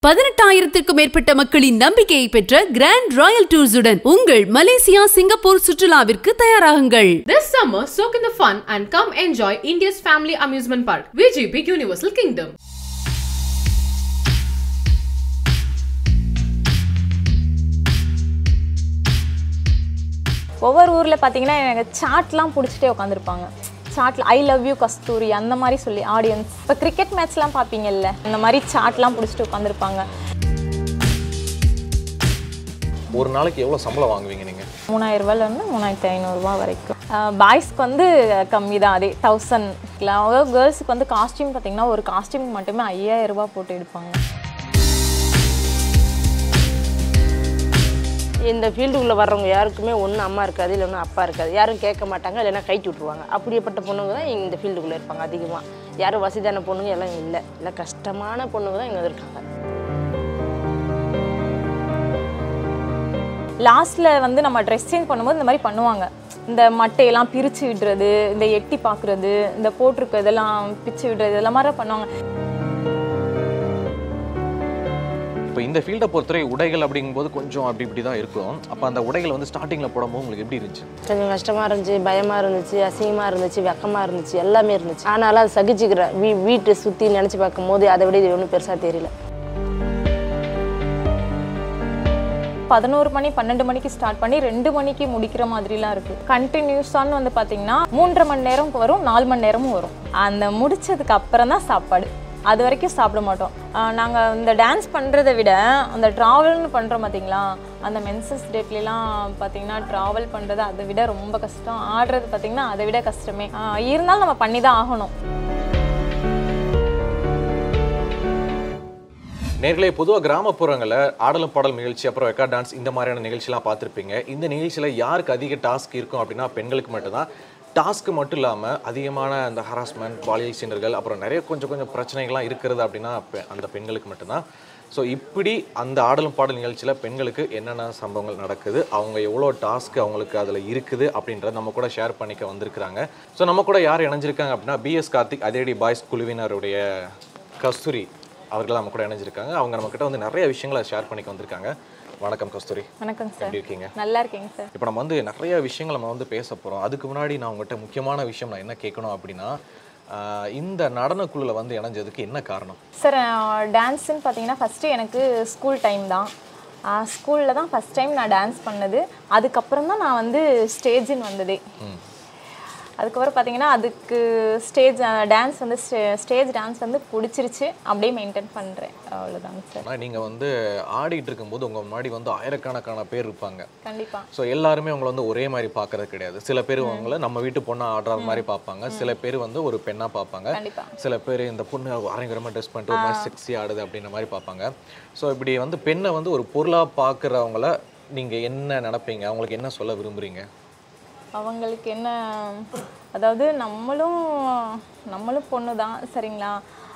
பதினெட்டாயிரத்திற்கும் மேற்பட்ட மக்களின் நம்பிக்கையை பெற்ற கிராண்ட் ராயல் டூர்ஸுடன் உங்கள் மலேசியா சிங்கப்பூர் சுற்றுலாவிற்கு தயாராகுங்கள் This summer, soak in the fun and come enjoy India's family amusement park, VGP Universal Kingdom. ஒவ்வொரு ஊரில் பார்த்தீங்கன்னா எனக்கு சாட்லாம் பிடிச்சிட்டே உட்காந்துருப்பாங்க சாட்டில் ஐ லவ் யூ கஸ்தூரி அந்த மாதிரி சொல்லி ஆடியன்ஸ் இப்போ கிரிக்கெட் மேட்ச்லாம் பார்ப்பீங்கல்ல அந்த மாதிரி சாட்லாம் பிடிச்சிட்டு உட்காந்துருப்பாங்க ஒரு நாளைக்கு எவ்வளோ சம்பளம் வாங்குவீங்க நீங்கள் மூணாயிரம் ரூபாயிலேருந்து மூணாயிரத்தி ஐநூறுரூவா வரைக்கும் பாய்ஸ்க்கு வந்து கம்மி தான் அதே தௌசண்ட் கேர்ள்ஸுக்கு வந்து காஸ்டியூம் பார்த்தீங்கன்னா ஒரு காஸ்டியூம் மட்டுமே ஐயாயிரம் ரூபாய் போட்டு எடுப்பாங்க இந்த ஃபீல்டுக்குள்ளே வர்றவங்க யாருக்குமே ஒன்று அம்மா இருக்காது இல்லை ஒன்றும் அப்பா இருக்காது யாரும் கேட்க மாட்டாங்க இல்லைன்னா கைட்டி விட்ருவாங்க அப்படியேப்பட்ட பொண்ணுங்க தான் இங்க இந்த ஃபீல்டுக்குள்ளே இருப்பாங்க அதிகமாக யாரும் வசதியான பொண்ணுங்க எல்லாம் இல்லை எல்லாம் கஷ்டமான பொண்ணுங்க தான் இங்கே இருக்காங்க லாஸ்ட்டில் வந்து நம்ம ட்ரெஸ் சேஞ்ச் பண்ணும்போது இந்த மாதிரி பண்ணுவாங்க இந்த மட்டையெல்லாம் பிரித்து விடுறது இந்த எட்டி பார்க்குறது இந்த போட்டிருக்க இதெல்லாம் பிச்சு விடுறது இதெல்லாம் மாதிரி பண்ணுவாங்க இப்போ இந்த ஃபீல்டை பொறுத்தவரை உடைகள் அப்படிங்கும்போது கொஞ்சம் அப்படி இப்படி தான் இருக்கும் அப்போ அந்த உடைகள் வந்து ஸ்டார்டிங்கில் போடும்போது உங்களுக்கு எப்படி இருந்துச்சு கொஞ்சம் கஷ்டமாக இருந்துச்சு பயமாக இருந்துச்சு அசிங்கமாக இருந்துச்சு வெக்கமாக இருந்துச்சு எல்லாமே இருந்துச்சு ஆனாலும் அது சகிச்சுக்கிறேன் வீ வீட்டை சுற்றி நினச்சி பார்க்கும்போது அதை விட இது ஒன்றும் பெருசாக தெரியல பதினோரு மணி பன்னெண்டு மணிக்கு ஸ்டார்ட் பண்ணி ரெண்டு மணிக்கு முடிக்கிற மாதிரிலாம் இருக்குது கண்டினியூஸான்னு வந்து பார்த்தீங்கன்னா மூன்றரை மணி நேரம் வரும் நாலு மணி நேரமும் வரும் அந்த முடிச்சதுக்கு அப்புறம் தான் சாப்பாடு அது வரைக்கும் சாப்பிட மாட்டோம் நாங்கள் இந்த டான்ஸ் பண்ணுறதை விட அந்த ட்ராவல்னு பண்ணுறோம் பார்த்தீங்களா அந்த மென்சஸ் டேட்லாம் பார்த்தீங்கன்னா ட்ராவல் பண்ணுறது அதை விட ரொம்ப கஷ்டம் ஆடுறது பார்த்தீங்கன்னா அதை விட கஷ்டமே ஆஹ் இருந்தாலும் நம்ம பண்ணி தான் ஆகணும் நேர்களே பொதுவாக கிராமப்புறங்களில் ஆடலும் பாடல் நிகழ்ச்சி அப்புறம் ரெக்கார்ட் டான்ஸ் இந்த மாதிரியான நிகழ்ச்சிலாம் பார்த்துருப்பீங்க இந்த நிகழ்ச்சியில் யாருக்கு அதிக டாஸ்க் இருக்கும் அப்படின்னா பெண்களுக்கு மட்டும்தான் டாஸ்க்கு மட்டும் இல்லாமல் அதிகமான அந்த ஹராஸ்மெண்ட் பாலியல் சீண்டர்கள் அப்புறம் நிறைய கொஞ்சம் கொஞ்சம் பிரச்சனைகள்லாம் இருக்கிறது அப்படின்னா பெ- அந்த பெண்களுக்கு மட்டும்தான் ஸோ இப்படி அந்த ஆடலும் பாடல் நிகழ்ச்சியில் பெண்களுக்கு என்னென்ன சம்பவங்கள் நடக்குது அவங்க எவ்வளோ டாஸ்க் அவங்களுக்கு அதில் இருக்குது அப்படின்றத நம்ம கூட ஷேர் பண்ணிக்க வந்திருக்கிறாங்க ஸோ நம்ம கூட யார் இணைஞ்சிருக்காங்க அப்படின்னா பிஎஸ் கார்த்திக் அதேடி பாய்ஸ் குழுவினருடைய கஸ்தூரி அவர்கள் நம்ம கூட இணைஞ்சிருக்காங்க அவங்க நம்ம கிட்ட வந்து நிறைய விஷயங்களை ஷேர் பண்ணிக்க வந்திருக்காங்க வணக்கம் கஸ்தூரி வணக்கம் சார் எப்படி இருக்கீங்க நல்லா இருக்கீங்க சார் இப்போ நம்ம வந்து நிறைய விஷயங்கள் நம்ம வந்து பேச போகிறோம் அதுக்கு முன்னாடி நான் உங்கள்கிட்ட முக்கியமான விஷயம் நான் என்ன கேட்கணும் அப்படின்னா ஆஹ் இந்த நடனக்குழுவில் வந்து இணைஞ்சதுக்கு என்ன காரணம் சார் டான்ஸுன்னு பார்த்தீங்கன்னா ஃபஸ்ட்டு எனக்கு ஸ்கூல் டைம் தான் ஸ்கூலில் தான் ஃபஸ்ட் டைம் நான் டான்ஸ் பண்ணது அதுக்கப்புறம் தான் நான் வந்து ஸ்டேஜுன்னு வந்ததே அதுக்கப்புறம் பார்த்தீங்கன்னா அதுக்கு ஸ்டேஜ் டான்ஸ் வந்து ஸ்டேஜ் டான்ஸ் வந்து பிடிச்சிருச்சு அப்படியே மெயின்டைன் பண்ணுறேன் அவ்வளோதாங்க சார் ஆனால் நீங்கள் வந்து ஆடிட்டு இருக்கும்போது உங்கள் முன்னாடி வந்து ஆயிரக்கணக்கான பேர் இருப்பாங்க கண்டிப்பாக ஸோ எல்லாருமே உங்களை வந்து ஒரே மாதிரி பார்க்கறது கிடையாது சில பேர் உங்களை நம்ம வீட்டு பொண்ணை ஆடுற மாதிரி பார்ப்பாங்க சில பேர் வந்து ஒரு பெண்ணாக பார்ப்பாங்க கண்டிப்பாக சில பேர் இந்த பொண்ணு பயங்கரமாக ட்ரெஸ் பண்ணிட்டு ஒரு மாதிரி செக்ஸி ஆடுது அப்படின்ற மாதிரி பார்ப்பாங்க ஸோ இப்படி வந்து பெண்ணை வந்து ஒரு பொருளாக பார்க்குறவங்கள நீங்கள் என்ன நினைப்பீங்க அவங்களுக்கு என்ன சொல்ல விரும்புறீங்க அவங்களுக்கு என்ன அதாவது நம்மளும் நம்மளும் பொண்ணு தான் சரிங்களா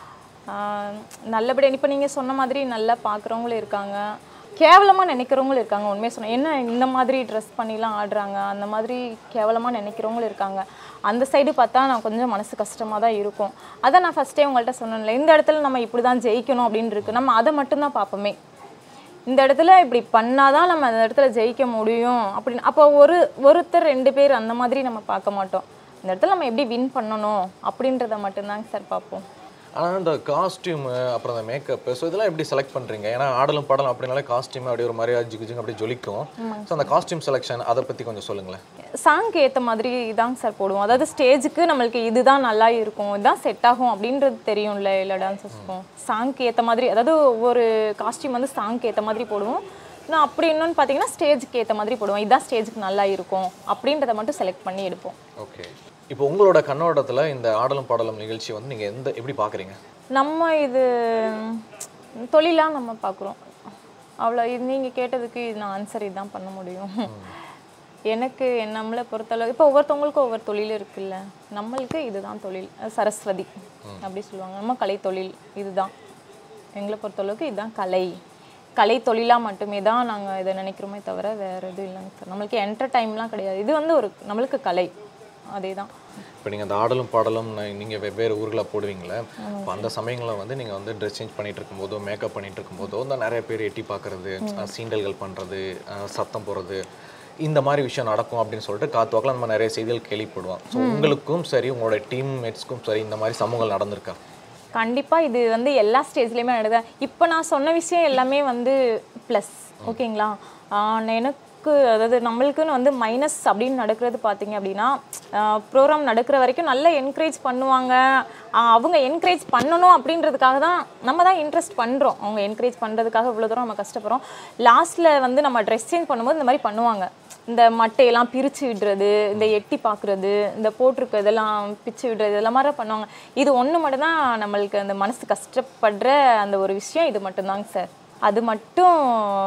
ஆஹ் நல்லபடியா இப்போ நீங்கள் சொன்ன மாதிரி நல்லா பார்க்குறவங்களும் இருக்காங்க கேவலமாக நினைக்கிறவங்களும் இருக்காங்க உண்மையை சொன்ன என்ன இந்த மாதிரி ட்ரெஸ் பண்ணிலாம் ஆடுறாங்க அந்த மாதிரி கேவலமாக நினைக்கிறவங்களும் இருக்காங்க அந்த சைடு பார்த்தா நான் கொஞ்சம் மனசு கஷ்டமாக தான் இருக்கும் அதான் நான் ஃபஸ்ட்டே உங்கள்கிட்ட சொன்னேன்ல இந்த இடத்துல நம்ம இப்படி தான் ஜெயிக்கணும் அப்படின்னு இருக்கு நம்ம அதை மட்டும்தான் பார்ப்போமே இந்த இடத்துல இப்படி பண்ணாதான் நம்ம அந்த இடத்துல ஜெயிக்க முடியும் அப்படின்னு அப்போ ஒரு ஒருத்தர் ரெண்டு பேர் அந்த மாதிரி நம்ம பார்க்க மாட்டோம் இந்த இடத்துல நம்ம எப்படி வின் பண்ணணும் அப்படின்றத மட்டும்தாங்க சார் பார்ப்போம் ஆனால் இந்த காஸ்டியூம் அப்புறம் அந்த மேக்கப் ஸோ இதெல்லாம் எப்படி செலக்ட் பண்ணுறீங்க ஏன்னா ஆடலும் பாடலும் அப்படினாலே காஸ்டியூம் அப்படியே ஒரு மாதிரி ஜிகு ஜிகு அப்படியே ஜொலிக்கும் ஸோ அந்த காஸ்டியூம் செலெக்ஷன் அதை பற்றி கொஞ்சம் சொல்லுங்களேன் சாங்க்கு ஏற்ற மாதிரி தாங்க சார் போடுவோம் அதாவது ஸ்டேஜுக்கு நம்மளுக்கு இதுதான் நல்லா இருக்கும் இதுதான் செட் ஆகும் அப்படின்றது தெரியும்ல எல்லா டான்சஸ்க்கும் சாங்க்கு ஏற்ற மாதிரி அதாவது ஒவ்வொரு காஸ்டியூம் வந்து சாங்க்கு ஏற்ற மாதிரி போடுவோம் நான் அப்படி இன்னொன்று பார்த்தீங்கன்னா ஸ்டேஜுக்கு ஏற்ற மாதிரி போடுவோம் இதுதான் ஸ்டேஜுக்கு நல்லா இருக்கும் அப்படின்றத மட்டும் செலக்ட் பண்ணி எடுப்போம் ஓகே இப்போ உங்களோட கண்ணோட்டத்தில் இந்த ஆடலும் பாடலும் நிகழ்ச்சி வந்து நீங்கள் எந்த எப்படி பார்க்குறீங்க நம்ம இது தொழிலாக நம்ம பார்க்குறோம் அவ்வளோ இது நீங்கள் கேட்டதுக்கு இது நான் ஆன்சர் இதுதான் பண்ண முடியும் எனக்கு என் நம்மளை பொறுத்தளவு இப்போ ஒவ்வொருத்தவங்களுக்கும் ஒவ்வொரு தொழில் இருக்குல்ல நம்மளுக்கு இதுதான் தொழில் அஹ் சரஸ்வதி அப்படி சொல்லுவாங்க நம்ம கலை தொழில் இதுதான் எங்களை பொறுத்தளவுக்கு இதுதான் கலை கலை தொழிலாக மட்டுமே தான் நாங்கள் இதை நினைக்கிறோமே தவிர வேறு எதுவும் இல்லைங்க சார் நம்மளுக்கு என்டர்டைன்லாம் கிடையாது இது வந்து ஒரு நம்மளுக்கு கலை அதே தான் இப்போ நீங்கள் அந்த ஆடலும் பாடலும் நீங்கள் வெவ்வேறு ஊர்களில் போடுவீங்களே இப்போ அந்த சமயங்களில் வந்து நீங்கள் வந்து ட்ரெஸ் சேஞ்ச் பண்ணிட்டு இருக்கும்போதோ மேக்கப் பண்ணிட்டு இருக்கும்போதோ இந்த நிறைய பேர் எட்டி பார்க்கறது சீண்டல்கள் பண்ணுறது சத்தம் போடுறது இந்த மாதிரி விஷயம் நடக்கும் அப்படின்னு சொல்லிட்டு காத்துவாக்கில் நம்ம நிறைய செய்திகள் கேள்விப்படுவோம் ஸோ உங்களுக்கும் சரி உங்களோட டீம் மேட்ஸ்க்கும் சரி இந்த மாதிரி சமூகங்கள் நடந்திருக்கா கண்டிப்பாக இது வந்து எல்லா ஸ்டேஜ்லேயுமே நடக்குது இப்போ நான் சொன்ன விஷயம் எல்லாமே வந்து ப்ளஸ் ஓகேங்களா ஆஹ் எனக்கு அதாவது நம்மளுக்குன்னு வந்து மைனஸ் அப்படின்னு நடக்கிறது பார்த்தீங்க அப்படின்னா ப்ரோக்ராம் நடக்கிற வரைக்கும் நல்லா என்கரேஜ் பண்ணுவாங்க ஆஹ் அவங்க என்கரேஜ் பண்ணணும் அப்படின்றதுக்காக தான் நம்ம தான் இன்ட்ரெஸ்ட் பண்ணுறோம் அவங்க என்கரேஜ் பண்ணுறதுக்காக இவ்வளோ தூரம் நம்ம கஷ்டப்படுறோம் லாஸ்ட்டில் வந்து நம்ம ட்ரெஸ் சேஞ்ச் பண்ணும்போது இந்த மாதிரி பண்ணுவாங்க இந்த மட்டையெல்லாம் பிரித்து விடுறது இந்த எட்டி பார்க்குறது இந்த போட்டிருக்க இதெல்லாம் பிச்சு விடுறது இதெல்லாம் மாதிரி பண்ணுவாங்க இது ஒன்று மட்டும்தான் நம்மளுக்கு அந்த மனசு கஷ்டப்படுற அந்த ஒரு விஷயம் இது மட்டும்தாங்க சார் அது மட்டும்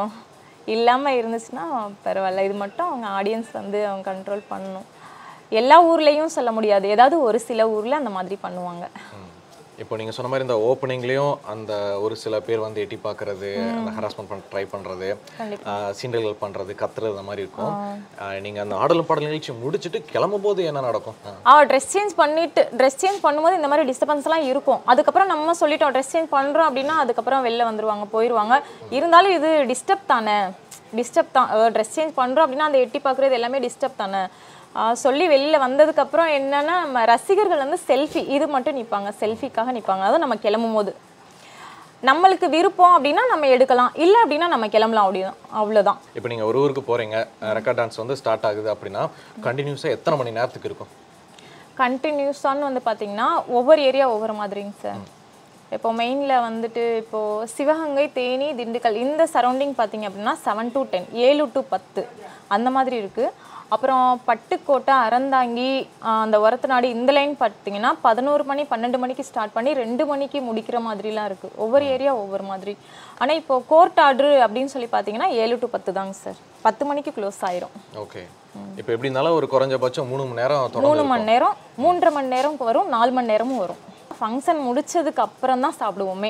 இல்லாமல் இருந்துச்சுன்னா பரவாயில்ல இது மட்டும் அவங்க ஆடியன்ஸ் வந்து அவங்க கண்ட்ரோல் பண்ணணும் எல்லா ஊர்லேயும் சொல்ல முடியாது ஏதாவது ஒரு சில ஊரில் அந்த மாதிரி பண்ணுவாங்க இப்போ நீங்கள் சொன்ன மாதிரி இந்த ஓப்பனிங்லேயும் அந்த ஒரு சில பேர் வந்து எட்டி பார்க்கறது அந்த ஹராஸ்மெண்ட் பண்ண ட்ரை பண்ணுறது சீண்டல்கள் பண்ணுறது கத்துறது அந்த மாதிரி இருக்கும் நீங்கள் அந்த ஆடலும் பாடல் நிகழ்ச்சி முடிச்சுட்டு கிளம்பும் போது என்ன நடக்கும் ஆ. ஆ ட்ரெஸ் சேஞ்ச் பண்ணிட்டு ட்ரெஸ் சேஞ்ச் பண்ணும்போது இந்த மாதிரி டிஸ்டர்பன்ஸ்லாம் இருக்கும் அதுக்கப்புறம் நம்ம சொல்லிட்டோம் ட்ரெஸ் சேஞ்ச் பண்ணுறோம் அப்படின்னா அதுக்கப்புறம் வெளில வந்துருவாங்க போயிடுவாங்க இருந்தாலும் இது டிஸ்டர்ப் தானே டிஸ்டர்ப் தான் ட்ரெஸ் சேஞ்ச் பண்ணுறோம் அப்படின்னா அந்த எட்டி பார்க்குறது எல்லாமே டிஸ்டர்ப் தானே ஆ, சொல்லி வெளில வந்ததுக்கப்புறம் என்னன்னா நம்ம ரசிகர்கள் வந்து செல்ஃபி இது மட்டும் நிற்பாங்க செல்ஃபிக்காக நிற்பாங்க அதுவும் நம்ம கிளம்பும் போது நம்மளுக்கு விருப்பம் அப்படின்னா நம்ம எடுக்கலாம் இல்லை அப்படின்னா நம்ம கிளம்பலாம் அப்படிதான் அவ்வளோதான் இப்போ நீங்கள் ஒரு ஊருக்கு போகிறீங்க ரெக்கார்ட் டான்ஸ் வந்து ஸ்டார்ட் ஆகுது அப்படின்னா கண்டினியூஸாக எத்தனை மணி நேரத்துக்கு இருக்கும் கண்டினியூஸான்னு வந்து பார்த்தீங்கன்னா ஒவ்வொரு ஏரியா ஒவ்வொரு மாதிரிங்க சார் இப்போ மெயினில் வந்துட்டு இப்போது சிவகங்கை தேனி திண்டுக்கல் இந்த சரௌண்டிங் பார்த்தீங்க அப்படின்னா செவன் டு டென் ஏழு டு பத்து அந்த மாதிரி இருக்குது அப்புறம் பட்டுக்கோட்டை அறந்தாங்கி ஆஹ் அந்த ஒரத்தநாடு இந்த லைன் பார்த்தீங்கன்னா பதினோரு மணி பன்னெண்டு மணிக்கு ஸ்டார்ட் பண்ணி ரெண்டு மணிக்கு முடிக்கிற மாதிரிலாம் இருக்குது ஒவ்வொரு ஏரியா ஒவ்வொரு மாதிரி ஆனால் இப்போ கோர்ட் ஆர்டர் அப்படின்னு சொல்லி பார்த்தீங்கன்னா ஏழு டு பத்து தாங்க சார் பத்து மணிக்கு க்ளோஸ் ஆயிரும் ஓகே இப்போ எப்படி இருந்தாலும் ஒரு குறைஞ்சபட்சம் மூணு மணி நேரம் தொடர்ந்து மூணு மணி நேரம் மூன்றரை மணி நேரம் வரும் நாலு மணி நேரமும் வரும் ஃபங்க்ஷன் முடிச்சதுக்கு அப்புறம் தான் சாப்பிடுவோமே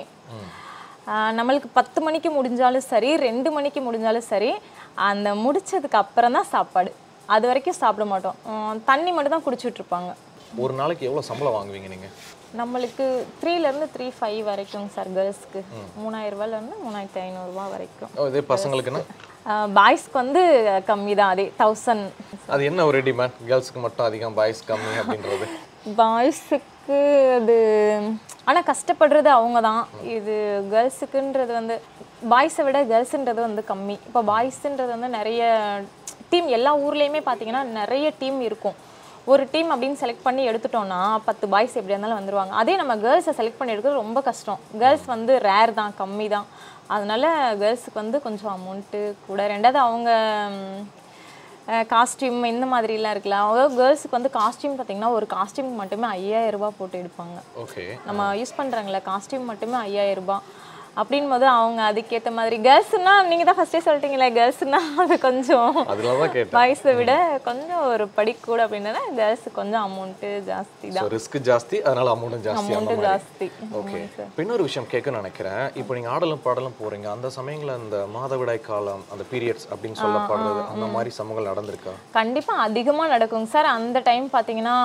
ஆஹ் நம்மளுக்கு பத்து மணிக்கு முடிஞ்சாலும் சரி ரெண்டு மணிக்கு முடிஞ்சாலும் சரி அந்த முடிச்சதுக்கு அப்புறம் தான் சாப்பாடு அது வரைக்கும் சாப்பிட மாட்டோம் உம் தண்ணி மட்டும் தான் குடிச்சிட்டு இருப்பாங்க ஒரு நாளைக்கு எவ்வளோ சம்பளம் வாங்குவீங்க நீங்கள் நம்மளுக்கு த்ரீலேருந்து த்ரீ ஃபைவ் வரைக்கும் சார் கேர்ள்ஸ்க்கு மூணாயிரம் ரூபாயிலேருந்து மூணாயிரத்தி ஐநூறுரூவா வரைக்கும் ஓ, இதே பசங்களுக்குன்னா பாய்ஸ்க்கு வந்து கம்மி தான் அதே தௌசண்ட் அது என்ன ஒரு டிமாண்ட் கேர்ள்ஸுக்கு மட்டும் அதிகம் பாய்ஸ் கம்மி அப்படின்றது பாய்ஸுக்கு அது ஆனால் கஷ்டப்படுறது அவங்க தான் இது கேர்ள்ஸுக்குன்றது வந்து பாய்ஸை விட கேர்ள்ஸுன்றது வந்து கம்மி இப்போ பாய்ஸுன்றது வந்து நிறைய டீம் எல்லா ஊர்லேயுமே பார்த்தீங்கன்னா நிறைய டீம் இருக்கும் ஒரு டீம் அப்படின்னு செலக்ட் பண்ணி எடுத்துட்டோம்னா பத்து பாய்ஸ் எப்படியா இருந்தாலும் வந்துருவாங்க அதே நம்ம கேர்ள்ஸை செலக்ட் பண்ணி எடுக்கிறது ரொம்ப கஷ்டம் கேர்ள்ஸ் வந்து ரேர் தான் கம்மி தான் அதனால கேர்ள்ஸுக்கு வந்து கொஞ்சம் அமௌண்ட்டு கூட ரெண்டாவது அவங்க காஸ்டியூம் இந்த மாதிரிலாம் இருக்குல்ல அவங்க கேர்ள்ஸுக்கு வந்து காஸ்டியூம் பார்த்தீங்கன்னா ஒரு காஸ்டியூம் மட்டுமே ஐயாயிரம் ரூபாய் போட்டு எடுப்பாங்க ஓகே நம்ம யூஸ் பண்ணுறாங்களே காஸ்டியூம் மட்டுமே ஐயாயிரம் ரூபாய் அப்படின் போது அவங்க அதுக்கேற்ற மாதிரி கேர்ள்ஸ்னா நீங்கள் தான் ஃபஸ்ட்டே சொல்லிட்டீங்களே கேர்ள்ஸ்னா அது கொஞ்சம் அதில் தான் கேட்டேன் பாய்ஸை விட கொஞ்சம் ஒரு படி கூட அப்படின்னா கேர்ள்ஸுக்கு கொஞ்சம் அமௌண்ட்டு ஜாஸ்தி ஸோ தான் ரிஸ்க் ஜாஸ்தி அதனால அமௌண்ட்டும் ஜாஸ்தி அந்த அமௌண்ட்டு மாதிரி ஜாஸ்தி ஓகே இப்போ இன்னொரு விஷயம் கேட்க நினைக்கிறேன் இப்போ நீங்க ஆடலும் பாடலும் போறீங்க அந்த சமயங்களில் அந்த மாதவிடாய் காலம் அந்த பீரியட்ஸ் அப்படின்னு சொல்லப்படுறது அந்த மாதிரி சமூகங்கள் நடந்திருக்கா கண்டிப்பாக அதிகமாக நடக்குங்க சார் அந்த டைம் பார்த்தீங்கன்னா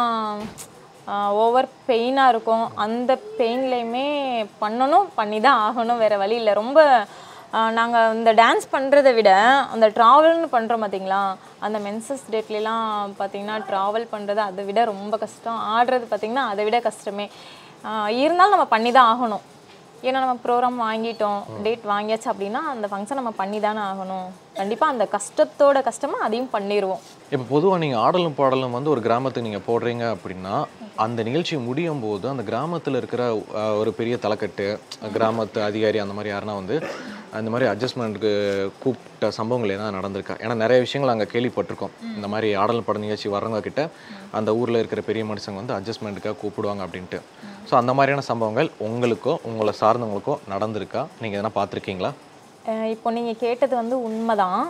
ஓவர் பெயினாக இருக்கும் அந்த பெயின்லேயுமே பண்ணணும் பண்ணி தான் ஆகணும் வேறு வழி இல்லை ரொம்ப நாங்கள் இந்த டான்ஸ் பண்ணுறதை விட அந்த ட்ராவல்னு பண்ணுறோம் பார்த்தீங்களா அந்த மென்சஸ் டேட்லலாம் பார்த்தீங்கன்னா ட்ராவல் பண்ணுறது அதை விட ரொம்ப கஷ்டம் ஆடுறது பார்த்தீங்கன்னா அதை விட கஷ்டமே ஆஹ் இருந்தாலும் நம்ம பண்ணி தான் ஆகணும் ஏன்னா நம்ம ப்ரோக்ராம் வாங்கிட்டோம் டேட் வாங்கியாச்சு அப்படின்னா அந்த ஃபங்க்ஷன் நம்ம பண்ணி தானே ஆகணும் கண்டிப்பாக அந்த கஷ்டத்தோட கஷ்டமாக அதையும் பண்ணிடுவோம் இப்போ பொதுவாக நீங்கள் ஆடலும் பாடலும் வந்து ஒரு கிராமத்துக்கு நீங்கள் போடுறீங்க அப்படின்னா அந்த நிகழ்ச்சி முடியும் போது அந்த கிராமத்தில் இருக்கிற அஹ், ஒரு பெரிய தலைக்கட்டு கிராமத்து அதிகாரி அந்த மாதிரி யாருன்னா வந்து அந்த மாதிரி அட்ஜஸ்ட்மெண்ட்டுக்கு கூப்பிட்ட சம்பவங்கள் என்ன நடந்திருக்கா ஏன்னா நிறைய விஷயங்கள் அங்கே கேள்விப்பட்டிருக்கோம் இந்த மாதிரி ஆடல் பட நிகழ்ச்சி வர்றவங்க கிட்ட அந்த ஊரில் இருக்கிற பெரிய மனுஷங்க வந்து அட்ஜஸ்ட்மெண்ட்டுக்காக கூப்பிடுவாங்க அப்படின்ட்டு ஸோ அந்த மாதிரியான சம்பவங்கள் உங்களுக்கோ உங்களை சார்ந்தவங்களுக்கோ நடந்திருக்கா நீங்கள் எதனா பார்த்துருக்கீங்களா அஹ் இப்போ நீங்கள் கேட்டது வந்து உண்மைதான்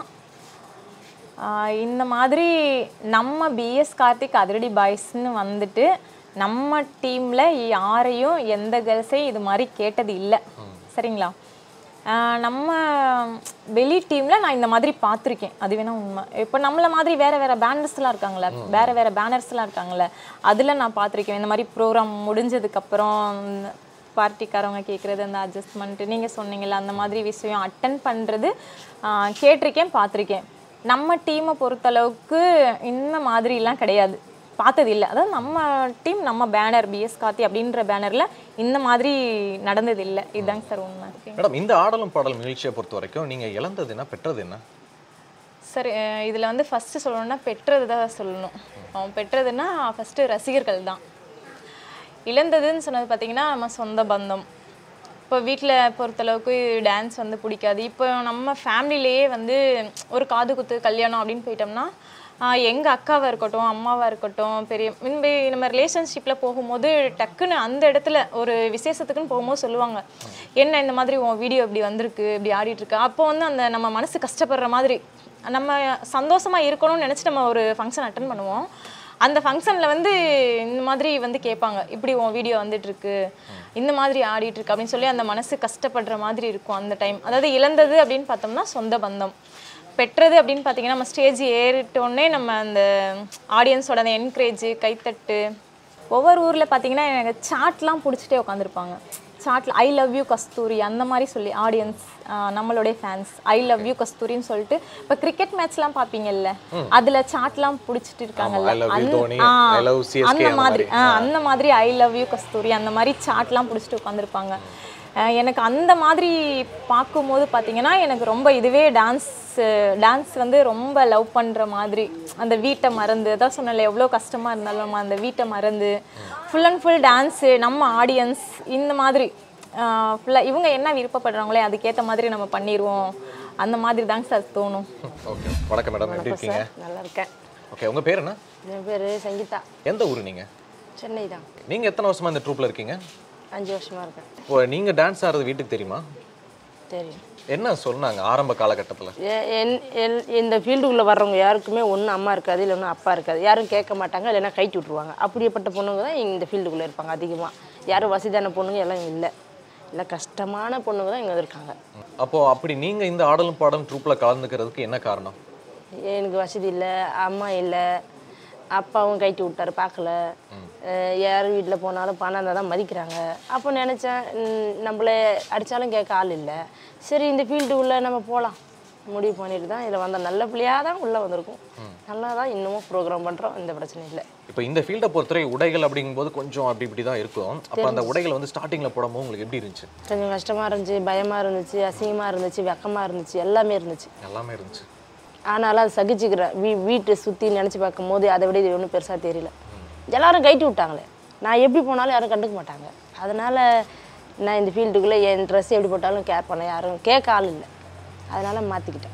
ஆஹ் இந்த மாதிரி நம்ம பிஎஸ் கார்த்திக் அதிரடி பாய்ஸ்னு வந்துட்டு நம்ம டீமில் யாரையும் எந்த கேர்ள்ஸையும் இது மாதிரி கேட்டது இல்லை சரிங்களா ஆஹ் நம்ம வெளி டீமில் நான் இந்த மாதிரி பார்த்துருக்கேன் அது வேணா உண்மை இப்போ நம்மள மாதிரி வேற வேற பேனர்ஸ்லாம் இருக்காங்கல்ல வேற வேற பேனர்ஸ்லாம் இருக்காங்கல்ல அதில் நான் பார்த்துருக்கேன் இந்த மாதிரி ப்ரோக்ராம் முடிஞ்சதுக்கப்புறம் பார்ட்டிக்காரவங்க கேட்குறது அந்த அட்ஜஸ்ட்மெண்ட் நீங்கள் சொன்னீங்கல்ல அந்த மாதிரி விஷயம் அட்டன் பண்ணுறது கேட்டிருக்கேன் பார்த்துருக்கேன் நம்ம டீமை பொறுத்தளவுக்கு இந்த மாதிரிலாம் கிடையாது பார்த்தது இல்லை அதாவது நம்ம டீம் நம்ம பேனர் பிஎஸ் கார்த்தி அப்படின்ற பேனரில் இந்த மாதிரி நடந்தது இல்லை இதுதாங்க சார் உண்மை மேடம் இந்த ஆடலும் பாடலும் நிகழ்ச்சியை பொறுத்த வரைக்கும் நீங்க இழந்தது என்ன பெற்றது என்ன சரி இதில் வந்து ஃபஸ்ட்டு சொல்லணும்னா பெற்றது தான் சொல்லணும் அவன் பெற்றதுன்னா ஃபஸ்ட்டு ரசிகர்கள் தான் இழந்ததுன்னு சொன்னது பார்த்தீங்கன்னா நம்ம சொந்த பந்தம் இப்போ வீட்டில் பொறுத்தளவுக்கு டான்ஸ் வந்து பிடிக்காது இப்போ நம்ம ஃபேமிலிலேயே வந்து ஒரு காது குத்து கல்யாணம் அப்படின்னு போயிட்டோம்னா எங்கள் அக்காவாக இருக்கட்டும் அம்மாவாக இருக்கட்டும் பெரிய முன்பே நம்ம ரிலேஷன்ஷிப்பில் போகும்போது டக்குன்னு அந்த இடத்துல ஒரு விசேஷத்துக்குன்னு போகும்போது சொல்லுவாங்க என்ன இந்த மாதிரி உன் வீடியோ இப்படி வந்திருக்கு இப்படி ஆடிட்டு இருக்கு அப்போ வந்து அந்த நம்ம மனசு கஷ்டப்படுற மாதிரி நம்ம சந்தோஷமா இருக்கணும்னு நினச்சி நம்ம ஒரு ஃபங்க்ஷன் அட்டன் பண்ணுவோம் அந்த ஃபங்க்ஷனில் வந்து இந்த மாதிரி வந்து கேட்பாங்க இப்படி உன் வீடியோ வந்துட்டு இருக்கு இந்த மாதிரி ஆடிட்டு இருக்கு அப்படின்னு சொல்லி அந்த மனசு கஷ்டப்படுற மாதிரி இருக்கும் அந்த டைம் அதாவது இழந்தது அப்படின்னு பார்த்தோம்னா சொந்த பந்தம் பெற்றது அப்படின்னு பார்த்தீங்கன்னா நம்ம ஸ்டேஜ் ஏறிட்டோடனே நம்ம அந்த ஆடியன்ஸோட அந்த என்கரேஜ் கைத்தட்டு ஒவ்வொரு ஊரில் பார்த்தீங்கன்னா எனக்கு சாட்லாம் பிடிச்சிட்டே உட்காந்துருப்பாங்க சாட்டில் ஐ லவ் யூ கஸ்தூரி அந்த மாதிரி சொல்லி ஆடியன்ஸ் நம்மளுடைய ஃபேன்ஸ் ஐ லவ் யூ கஸ்தூரின்னு சொல்லிட்டு இப்போ கிரிக்கெட் மேட்ச்லாம் பார்ப்பீங்கல்ல அதில் சாட்லாம் பிடிச்சிட்டு இருக்காங்கல்ல I love you அந்த- தோனி, ஆ, I love CSK அந்த அந்த மாதிரி மாதிரி. ஆ, அந்த மாதிரி ஐ லவ் யூ கஸ்தூரி அந்த மாதிரி சாட்லாம் பிடிச்சிட்டு உட்காந்துருப்பாங்க எனக்கு அந்த மாதிரி பார்க்கும்போது பார்த்தீங்கன்னா எனக்கு ரொம்ப இதுவே டான்ஸ் டான்ஸ் வந்து ரொம்ப லவ் பண்ணுற மாதிரி அந்த வீட்டை மறந்து அதான் சொன்னல எவ்வளோ கஷ்டமாக இருந்தாலும் நம்ம அந்த வீட்டை மறந்து ஃபுல் அண்ட் ஃபுல் டான்ஸு நம்ம ஆடியன்ஸ் இந்த மாதிரி ஃபுல்லாக இவங்க என்ன விருப்பப்படுறாங்களே அதுக்கேற்ற மாதிரி நம்ம பண்ணிடுவோம் அந்த மாதிரி தாங்க சார் தோணும் ஓகே வணக்கம் மேடம் எப்படி இருக்கீங்க நல்லா இருக்கேன் ஓகே உங்க பேர் என்ன என் பேர் சங்கீதா எந்த ஊர் நீங்க சென்னை தான் நீங்க எத்தனை வருஷமா இந்த ட்ரூப்ல இருக்கீங்க அஞ்சு வருஷமா இருக்கேன் இப்போ நீங்க டான்ஸ் ஆடுறது வீட்டுக்கு தெரியுமா தெரியும் என்ன சொன்னாங்க ஆரம்ப காலகட்டத்துல எ- என்- என்- இந்த ஃபீல்டுக்குள்ளே வர்றவங்க யாருக்குமே ஒன்றும் அம்மா இருக்காது இல்லை ஒன்றும் அப்பா இருக்காது யாரும் கேட்க மாட்டாங்க இல்லைன்னா கைட்டி விட்ருவாங்க அப்படிப்பட்ட பொண்ணுங்க தான் இந்த ஃபீல்டுக்குள்ளே இருப்பாங்க அதிகமாக யாரும் வசதியான பொண்ணுங்க எல்லாம் இல்லை இல்லை கஷ்டமான பொண்ணுங்க தான் இங்கே இருக்காங்க அப்போ அப்படி நீங்க இந்த ஆடலும் பாடலும் ட்ரூப்ல கலந்துக்கிறதுக்கு என்ன காரணம் எனக்கு வசதி இல்லை அம்மா இல்லை அப்பாவும் கைட்டி விட்டாரு பார்க்கல அஹ் யார் வீட்டில் போனாலும் பணம் இருந்தால் தான் மதிக்கிறாங்க அப்போ நினச்சேன் ம், நம்மள அடித்தாலும் கேட்க ஆள் இல்லை சரி இந்த ஃபீல்டுக்குள்ளே நம்ம போகலாம் முடிவு பண்ணிட்டு தான் இதில் வந்த நல்ல பிள்ளையாக தான் உள்ளே வந்திருக்கும் நல்லா தான் இன்னமும் ப்ரோக்ராம் பண்ணுறோம் இந்த பிரச்சனை இல்லை இப்போ இந்த ஃபீல்டை பொறுத்தவரை உடைகள் அப்படிங்கும்போது கொஞ்சம் அப்படி இப்படி தான் இருக்கும் அப்போ அந்த உடைகள் வந்து ஸ்டார்டிங்ல போடும்போது உங்களுக்கு எப்படி இருந்துச்சு கொஞ்சம் கஷ்டமாக இருந்துச்சு பயமாக இருந்துச்சு அசிங்கமாக இருந்துச்சு வெக்கமாக இருந்துச்சு எல்லாமே இருந்துச்சு எல்லாமே இருந்துச்சு ஆனாலும் அது சகிச்சுக்கிறேன் வீ வீட்டை சுற்றி நினச்சி பார்க்கும்போது அதை விட இது ஒன்றும் பெருசாக தெரியல எல்லாரும் கைட்டி விட்டாங்களே நான் எப்படி போனாலும் யாரும் கண்டுக்க மாட்டாங்க அதனால் நான் இந்த ஃபீல்டுக்குள்ளே என் ட்ரெஸ் எப்படி போட்டாலும் கேர் பண்ண யாரும் கேட்க ஆள் இல்லை அதனால் மாற்றிக்கிட்டேன்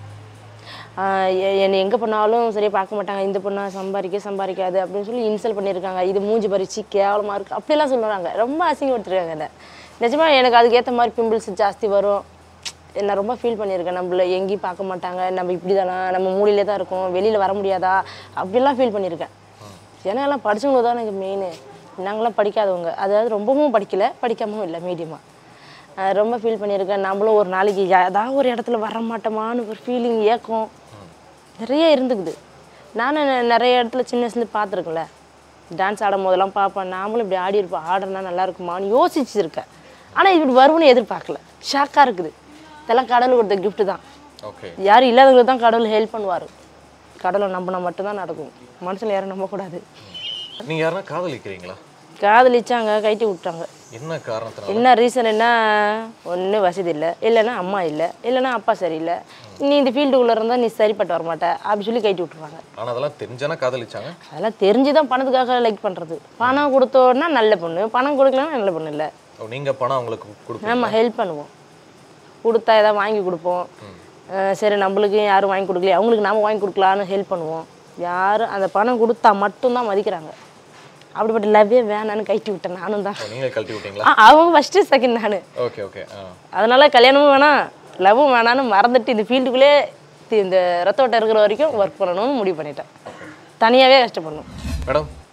என்னை எங்கே போனாலும் சரியாக பார்க்க மாட்டாங்க இந்த பொண்ணா சம்பாதிக்க சம்பாதிக்காது அப்படின்னு சொல்லி இன்சல்ட் பண்ணியிருக்காங்க இது மூஞ்சி பறிச்சு கேவலமாக இருக்குது அப்படிலாம் சொல்லுவாங்க ரொம்ப அசிங்கப்படுத்திருக்காங்க என்னை நிஜமாக எனக்கு அதுக்கேற்ற மாதிரி பிம்பிள்ஸ் ஜாஸ்தி வரும் நான் ரொம்ப ஃபீல் பண்ணியிருக்கேன் நம்மள எங்கேயும் பார்க்க மாட்டாங்க நம்ம இப்படி தானா நம்ம மூலையிலே தான் இருக்கோம் வெளியில் வர முடியாதா அப்படிலாம் ஃபீல் பண்ணியிருக்கேன் ஏன்னா எல்லாம் படிச்சவங்க தான் எனக்கு மெயின் நாங்களாம் படிக்காதவங்க அதாவது ரொம்பவும் படிக்கல படிக்காமவும் இல்லை மீடியமாக ரொம்ப ஃபீல் பண்ணியிருக்கேன் நம்மளும் ஒரு நாளைக்கு ஏதாவது ஒரு இடத்துல வர மாட்டோமான்னு ஒரு ஃபீலிங் ஏக்கம் நிறைய இருந்துக்குது நானும் நெ- நிறைய இடத்துல சின்ன வயசுலேருந்து பார்த்துருக்கேன்ல டான்ஸ் ஆடும் போதெல்லாம் பார்ப்பேன் நாமளும் இப்படி ஆடி இருப்போம் ஆடுறனா நல்லா இருக்குமான்னு யோசிச்சிருக்கேன் ஆனால் இப்படி வரும்னு எதிர்பார்க்கல ஷாக்காக இருக்குது இதெல்லாம் கடவுள் கொடுத்த gift தான் ஓகே யாரும் இல்லாதவங்களுக்கு தான் கடவுள் ஹெல்ப் பண்ணுவார் கடவுளை நம்பினா மட்டும்தான் நடக்கும் மனுஷன் யாரும் நம்பக்கூடாது நீங்க யாருன்னா காதலிக்கிறீங்களா காதலிச்சாங்க கைட்டி விட்டாங்க என்ன காரணத்தினால என்ன ரீசன் என்ன ஒன்று வசதி இல்லை இல்லைன்னா அம்மா இல்லை இல்லைன்னா அப்பா சரியில்லை நீ இந்த ஃபீல்டுக்குள்ளே இருந்தால் நீ சரிப்பட்டு வர மாட்ட அப்படி சொல்லி கைட்டி விட்ருவாங்க ஆனா அதெல்லாம் தெரிஞ்சானா காதலிச்சாங்க அதெல்லாம் தெரிஞ்சு தான் பணத்துக்காக லைக் பண்ணுறது பணம் கொடுத்தோன்னா நல்ல பொண்ணு பணம் கொடுக்கலன்னா நல்ல பொண்ணு இல்லை ஓ, நீங்க பணம் அவங்களுக்கு கொடுப்பீங்க நம்ம ஹெல்ப் பண்ணுவோம் கொடுத்தா ஏதாவது வாங்கி கொடுப்போம் அஹ் சரி நம்மளுக்கு யாரும் வாங்கி கொடுக்கலையே அவங்களுக்கு நாம வாங்கி கொடுக்கலான்னு ஹெல்ப் பண்ணுவோம் யாரும் அந்த பணம் கொடுத்தா மட்டும்தான் மதிக்கிறாங்க அப்படிப்பட்ட லவ்வே வேணான்னு கைட்டி விட்டேன் நானும் தான் ஓ, நீங்க கழட்டி விட்டீங்களா ஆ, அவங்க ஃபஸ்ட்டு செகண்ட் நான் ஓகே ஓகே ஆ அதனால கல்யாணமும் வேணாம் லவ்வும் வேணான்னு மறந்துட்டு இந்த ஃபீல்டுக்குள்ளே இந்த ரத்தோட்டம் இருக்கிற வரைக்கும் ஒர்க் பண்ணணும்னு முடிவு பண்ணிட்டேன் தனியாகவே கஷ்டப்படணும் மேடம்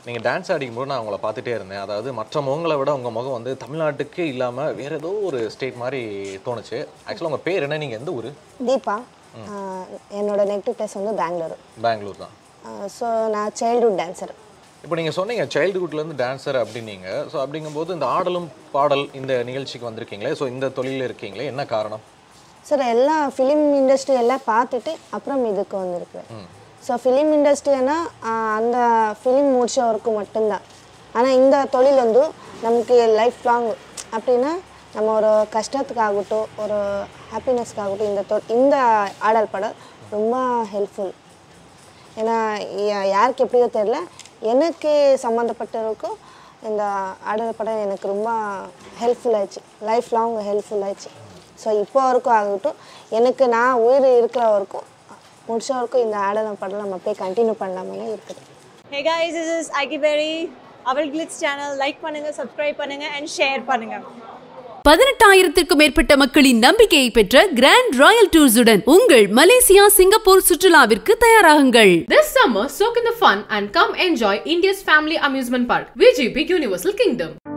நீங்கள் டான்ஸ் ஆடிக்கும்போது நான் உங்களை பார்த்துட்டே இருந்தேன் அதாவது மற்ற முகங்களை விட உங்கள் முகம் வந்து தமிழ்நாட்டுக்கே இல்லாமல் வேற ஏதோ ஒரு ஸ்டேட் மாதிரி தோணுச்சு ஆக்சுவலாக உங்கள் பேர் என்ன நீங்கள் எந்த ஊர் தீபா ஆஹ் என்னோட நெக்டிவ் பிளேஸ் வந்து பெங்களூரு பெங்களூர் தான் ஸோ நான் சைல்ட்ஹுட் டான்ஸர் இப்போ நீங்கள் சொன்னீங்க சைல்டுஹுட்லேருந்து டான்ஸர் அப்படின்னீங்க ஸோ அப்படிங்கும்போது இந்த ஆடலும் பாடல் இந்த நிகழ்ச்சிக்கு வந்திருக்கீங்களே ஸோ இந்த தொழிலில் இருக்கீங்களே என்ன காரணம் சார் எல்லா ஃபிலிம் இண்டஸ்ட்ரி எல்லாம் பார்த்துட்டு அப்புறம் இதுக்கு வந்திருக்கு ஸோ ஃபிலிம் இண்டஸ்ட்ரினா அந்த ஃபிலிம் முடிச்ச வரைக்கும் மட்டும்தான் ஆனால் இந்த தொழில் வந்து நமக்கு லைஃப் லாங் அப்படின்னா நம்ம ஒரு கஷ்டத்துக்காகட்டும் ஒரு ஹாப்பினஸ்க்காகட்டும் இந்த தொ இந்த ஆடல் படம் ரொம்ப ஹெல்ப்ஃபுல் ஏன்னா யா- யாருக்கு எப்படியோ தெரில எனக்கு சம்மந்தப்பட்டவருக்கும் இந்த ஆடல் படம் எனக்கு ரொம்ப ஹெல்ப்ஃபுல் ஆயிடுச்சு லைஃப் லாங் ஹெல்ப்ஃபுல் ஆயிடுச்சு ஸோ இப்போ வரைக்கும் ஆகட்டும் எனக்கு நான் உயிர் இருக்கிற வரைக்கும் முடிச்ச வரைக்கும் இந்த ஆடல் படம் நம்ம போய் கண்டினியூ பண்ணாமலே இருக்குது Hey guys, this is Ike Berry, Aval Glitz channel. Like பண்ணுங்க, subscribe பண்ணுங்க and share பண்ணுங்க. பதினெட்டாயிரத்திற்கும் மேற்பட்ட மக்களின் நம்பிக்கையை பெற்ற கிராண்ட் ராயல் டூர்ஸுடன் உங்கள் மலேசியா சிங்கப்பூர் சுற்றுலாவிற்கு தயாராகுங்கள் This summer, soak in the fun and come enjoy India's family amusement park, VGP Universal Kingdom.